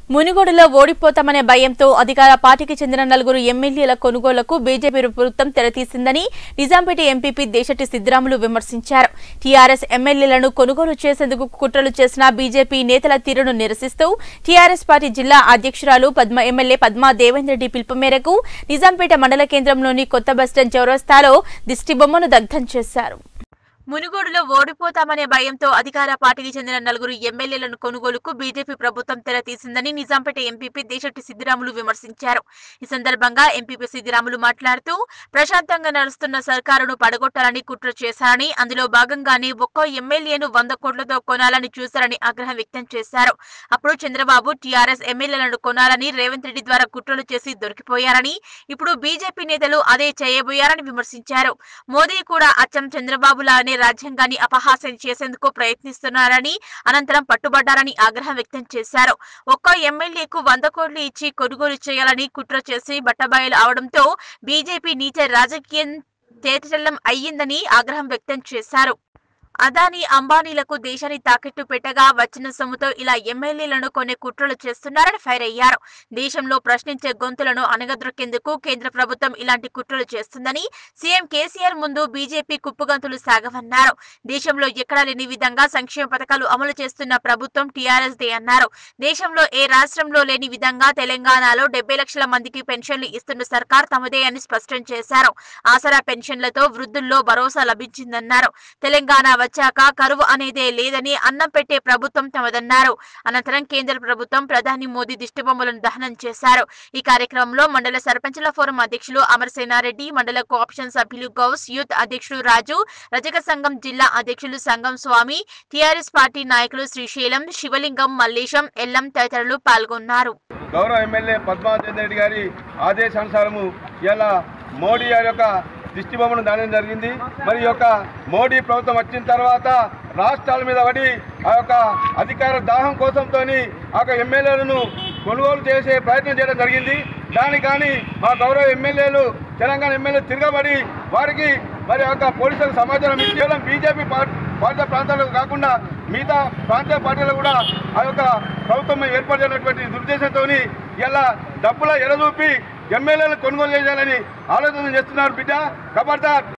మునుగోడులో ఓడిపోతామనే భయంతో అధికార పార్టీకి చెందిన నలుగురు ఎమ్మెల్యేల కొనుగోలుకు బీజేపీ ప్రభుత్వం తెరతీసిందని నిజాంపేట ఎంపీపీ దేశటి సిద్దిరాములు విమర్శించారు టీఆర్ఎస్ ఎమ్మెల్యేలను కొనుగోలు చేసేందుకు కుట్రలు చేసిన బీజేపీ నేతల తీరును నిరసిస్తూ టీఆర్ఎస్ పార్టీ జిల్లా అధ్యక్షురాలు పద్మ ఎమ్మెల్యే పద్మా దేవేందర్ రెడ్డి పిలుపు మేరకు నిజాంపేట మండల కేంద్రంలోని కొత్త బస్టాండ్ చౌరస్తాలో దిష్టిబొమ్మను దగ్ధం చేశారు మునుగోడులో ఓడిపోతామనే భయంతో అధికార పార్టీకి చెందిన నలుగురు ఎమ్మెల్యేలను కొనుగోలుకు బీజేపీ ప్రభుత్వం తెర తీసిందని నిజాంపేట ఎంపీపీ దేశెట్టి సిద్దిరాములు విమర్శించారు ఈ సందర్భంగా ఎంపీపీ సిద్దిరాములు మాట్లాడుతూ ప్రశాంతంగా నడుస్తున్న సర్కారును పడగొట్టాలని కుట్ర చేశారని అందులో భాగంగానే ఒక్కో ఎమ్మెల్యేను వంద కోట్లతో కొనాలని చూశారని ఆగ్రహం వ్యక్తం చేశారు అప్పుడు చంద్రబాబు టీఆర్ఎస్ ఎమ్మెల్యేలను కొనాలని రేవంత్ రెడ్డి ద్వారా కుట్రలు చేసి దొరికిపోయారని ఇప్పుడు బీజేపీ నేతలు అదే చేయబోయారని విమర్శించారు మోదీ కూడా అచ్చం చంద్రబాబులానే రాజ్యాంగాన్ని అపహాస్యం చేసేందుకు ప్రయత్నిస్తున్నారని అనంతరం పట్టుబడ్డారని ఆగ్రహం వ్యక్తం చేశారు ఒక్కో ఎమ్మెల్యేకు వంద కోట్లు ఇచ్చి కొనుగోలు చేయాలని కుట్ర చేసి బట్టబయలు అవడంతో బీజేపీ నీచ రాజకీయం తేటచెల్లం అయ్యిందని ఆగ్రహం వ్యక్తం చేశారు అదానీ అంబానీలకు దేశాన్ని తాకట్టు పెట్టగా వచ్చిన సొమ్ముతో ఇలా ఎమ్మెల్యేలను కొన్ని కుట్రలు చేస్తున్నారని ఫైర్ అయ్యారు దేశంలో ప్రశ్నించే గొంతులను అణగద్రొక్కేందుకు కేంద్ర ప్రభుత్వం ఇలాంటి కుట్రలు చేస్తుందని సీఎం కేసీఆర్ ముందు బీజేపీ కుప్పగంతులు సాగవన్నారు దేశంలో ఎక్కడా లేని విధంగా సంక్షేమ పథకాలు అమలు చేస్తున్న ప్రభుత్వం టీఆర్ఎస్ దే అన్నారు దేశంలో ఏ రాష్ట్రంలో లేని విధంగా తెలంగాణలో డెబ్బై లక్షల మందికి పెన్షన్లు ఇస్తున్న సర్కార్ తమదే అని స్పష్టం చేశారు ఆసరా పెన్షన్లతో వృద్ధుల్లో భరోసా లభించిందన్నారు తెలంగాణ వచ్చాక కరువు అనేదే లేదని అన్నం పెట్టే ప్రభుత్వం తమదన్నారు అనంతరం కేంద్ర ప్రభుత్వం ప్రధాని మోదీ దిష్టిబొమ్మలను దహనం చేశారు ఈ కార్యక్రమంలో మండల సర్పంచుల ఫోరం అధ్యక్షులు అమరసేనారెడ్డి మండల కోఆప్షన్ సభ్యులు గౌస్ యూత్ అధ్యక్షుడు రాజు రజక సంఘం జిల్లా అధ్యక్షులు సంఘం స్వామి టీఆర్ఎస్ పార్టీ నాయకులు శ్రీశైలం శివలింగం మల్లేశం ఎల్లం తదితరులు పాల్గొన్నారు గౌరవ ఎమ్మెల్యే పద్మావతి రెడ్డి గారి ఆదేశానుసారము ఇలా మోడీ గారి యొక్క దిష్టి బొమ్మను దానం జరిగింది మరి ఈ యొక్క మోడీ ప్రభుత్వం వచ్చిన తర్వాత రాష్ట్రాల మీద పడి ఆ యొక్క అధికార దాహం కోసంతో ఆ యొక్క ఎమ్మెల్యేలను కొనుగోలు చేసే ప్రయత్నం చేయడం జరిగింది దానికి కానీ మా గౌరవ ఎమ్మెల్యేలు తెలంగాణ ఎమ్మెల్యే తిరగబడి వారికి మరి ఆ యొక్క పోలీసులకు సమాచారం ఇచ్చి కేవలం బీజేపీ పార్టీ ప్రాంతాలకు కాకుండా మిగతా ప్రాంతీయ పార్టీలు కూడా ఆ యొక్క ప్రభుత్వం ఏర్పడినటువంటి దురుద్దేశంతో ఇలా డబ్బుల ఎరదూపి ఎమ్మెల్యేలు కొనుగోలు చేయాలని ఆలోచన చేస్తున్నారు బిడ్డ ఖబర్దార్